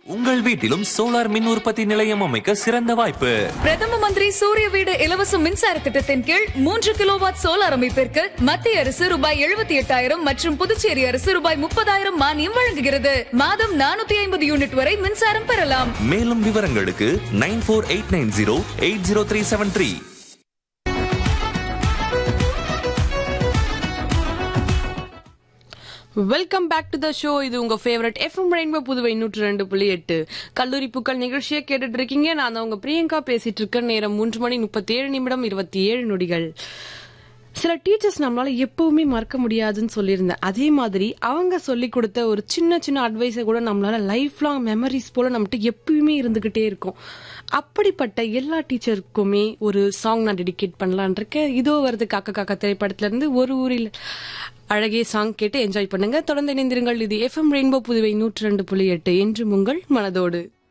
உங்கள் வீட்டிலும் சோலார் மின் உற்பத்தி நிலையம் அமைக்க சிறந்த வாய்ப்பு பிரதம மந்திரி சூரிய வீடு இலவச மின்சார திட்டத்தின் கீழ் மூன்று கிலோவாட் சோலார் அமைப்பிற்கு மத்திய அரசு ரூபாய் எழுபத்தி எட்டாயிரம் மற்றும் புதுச்சேரி அரசு ரூபாய் முப்பதாயிரம் மானியம் வழங்குகிறது மாதம் நானூத்தி ஐம்பது யூனிட் வரை மின்சாரம் பெறலாம் மேலும் விவரங்களுக்கு nine four eight nine zero eight zero three seven three welcome back to the show இது உங்க ஃபேவரட் எஃப்எம் ரெயின்போ புதுவை நூற்று ரெண்டு புள்ளி எட்டு கல்லூரி பூக்கள் நிகழ்ச்சியை கேட்டுட்டு இருக்கீங்க நான் தான் உங்க பிரியங்கா பேசிட்டு இருக்கேன் நேரம் மூன்று மணி முப்பத்தி ஏழு நிமிடம் இருபத்தி ஏழு நொடிகள் சில டீச்சர்ஸ் நம்மளால எப்பவுமே மறக்க முடியாதுன்னு சொல்லியிருந்தேன் அதே மாதிரி அவங்க சொல்லி கொடுத்த ஒரு சின்ன சின்ன அட்வைஸை கூட நம்மளால லைஃப் லாங் மெமரிஸ் போல நம்மகிட்ட எப்பயுமே இருந்துகிட்டே இருக்கும் அப்படிப்பட்ட எல்லா டீச்சருக்குமே ஒரு சாங் நான் டெடிகேட் பண்ணலான் இருக்கேன் இதோ வருது காக்க காக்க திரைப்படத்துல இருந்து ஒரு ஊரில் அழகே சாங் கேட்டு என்ஜாய் பண்ணுங்க தொடர்ந்து இணைந்திருங்கள் இது எஃப்எம் ரெயின்போ புதுவை நூற்றி ரெண்டு புள்ளி எட்டு என்று உங்கள் மனதோடு